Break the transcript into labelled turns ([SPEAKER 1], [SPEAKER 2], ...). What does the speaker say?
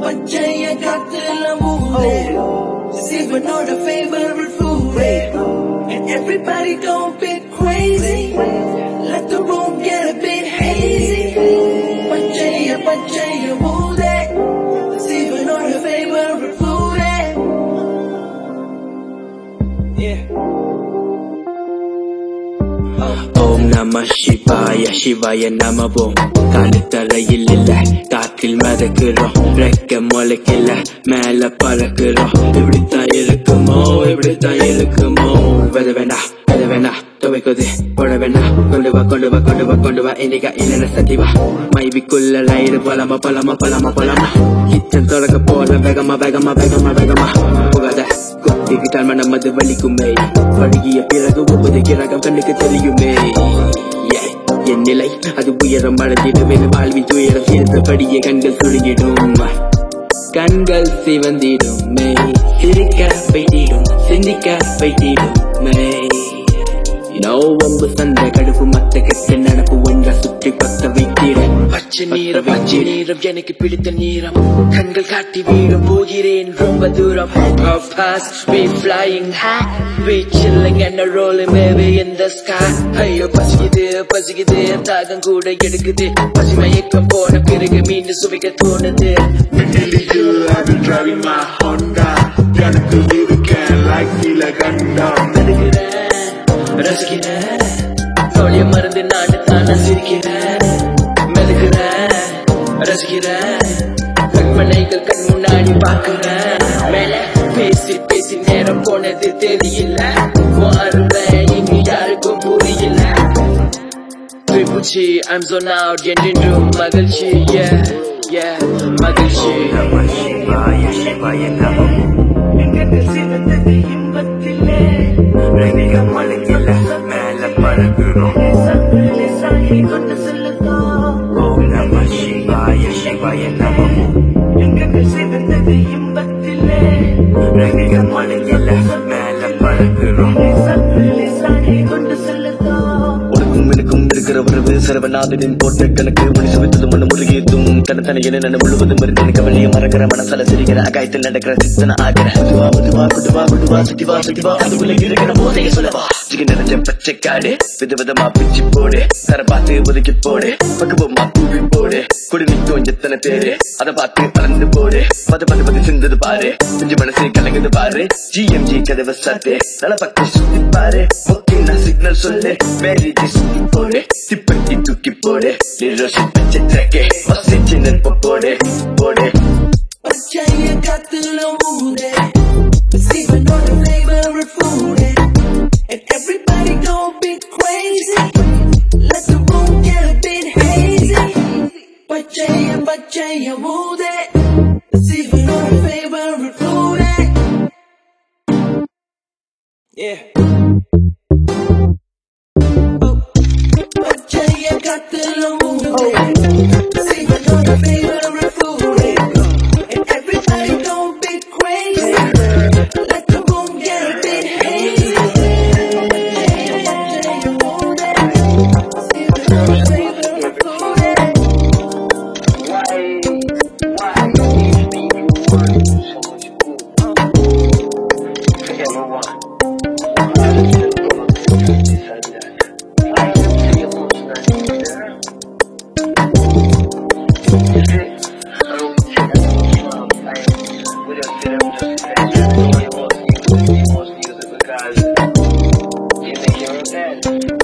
[SPEAKER 1] பச்சைய காத்துல மூலே சிவனோட favorite food and everybody gon' be crazy let the room get a bit hazy பச்சைய பச்சைய மூலே சிவனோட favorite food yeah
[SPEAKER 2] ஓம் நம சிவாய சிவாய நமவோம் காலத்தரையில் இல்ல காற்றில் மறக்கிறோம் ரெக்க முளைக்கல மேல பறக்கிறோம் இப்படித்தான் இருக்குமோ இப்படித்தான் இருக்குமோ வெத வேணா வெத வேணா துவைக்குது போட வேணா கொண்டு வா கொண்டு வா கொண்டு வா கொண்டு வா இன்னைக்கு இல்லைன்னு சத்திவா மைவிக்குள்ள லைடு பலமா பலமா பலமா பலமா கிச்சன் தொடக்க போல வேகமா வேகமா வேகமா வேகமா புகாத குத்திக்கிட்டால் மனம் அது வலிக்குமே பழகிய பிறகு ஒவ்வொரு கிரகம் கண்ணுக்கு தெரியுமே Yeah. என் நிலை அது உயரம் அடைந்திடும் என வாழ்வின் துயரம் சேர்ந்தபடியே கண்கள் சுருங்கிடும் கண்கள் சிவந்திடுமே சிரிக்க வைத்திடும் சிந்திக்க வைத்திடுமே நோ வம்பு சந்தை கடுப்பு மத்த கெட்ட நடப்பு ஒன்ற சுற்றி பத்த வைத்திட
[SPEAKER 3] பச்சை நீரம் பச்சை நீரம் எனக்கு பிடித்த நீரம் கண்கள் காட்டி வீழ போகிறேன் ரொம்ப தூரம் Puff pass, we flying high We chilling and rolling baby in the sky ஐயோ பசிக்குது பசிக்குது தாகம் கூட எடுக்குது பசி மயக்கம் போன பிறகு மீண்டும் சுவைக்க தோணுது
[SPEAKER 4] I've been driving my Honda எனக்கு இருக்கேன் like நீலகண்டா
[SPEAKER 3] நடுகிறேன் ரசிக்கிறேன் தோழிய மருந்து நான் தானே சிரிக்கிறேன் மெதுக்கிறேன் ரசிக்கிறேன் கண்மனைகள் கண் முன்னாடி பார்க்கிறேன் மேல பேசி பேசி நேரம் போனது தெரியல மாறுவேன் இங்கு யாருக்கும் புரியல பூச்சி I'm so out என்றென்றும் மகிழ்ச்சி yeah yeah மகிழ்ச்சி
[SPEAKER 2] நம சிவாய சிவாய நமவோம் ரெக்க முளைக்கல மேல பறக்கிறோம் ஓம் நம சிவாய சிவாய நமவோம் ரெக்க முளைக்கல மேல பறக்கிறோம்
[SPEAKER 5] உனக்கும் எனக்கும் இருக்கிற உறவு சரவநாதனின் போட்ட கணக்கு மணி சுவித்தது மண்ணு முழுகியதும் தனித்தனி என நான் முழுவதும் மருந்து கவலையை மறக்கிற மனசால சிரிக்கிற அகாயத்தில் நடக்கிற சித்தன ஆகிற அதுவா மதுவா குடுவா குடுவா சத்திவா சத்திவா அதுக்குள்ள இருக்கிற போதைய சொல்லவா சிக்கி நிறைஞ்ச பச்சை காடு வித விதமா பிச்சு போடு தர பார்த்து ஒதுக்கி போடு பக்குவமா தூவி போடு குடி நிற்கும் எத்தனை பேரு அதை பார்த்து பறந்து போடு பத பத பதி சிந்தது பாரு செஞ்சு மனசு கலங்குது பாரு ஜிஎம்ஜி கதவை சாத்து நல்ல பக்கம் சுத்தி பாரு ஓகே நான் சிக்னல் சொல்லு வேரி சுத்தி போடு திப்பட்டி தூக்கி போடு நிரோஷி பச்சை ட்ரக்கே வசிச்சு நெருப்ப போடு போடு
[SPEAKER 1] பச்சைய காத்துல மூலே சிவனோட favorite food and everybody gon' be crazy let the room get a bit hazy பச்சைய பச்சைய மூலே சிவனோட favorite food yeah பச்சைய காத்துல மூலே சிவனோட favorite food and everybody gon' be crazy. Let the room get a bit hazy.
[SPEAKER 4] Because you think you're a bad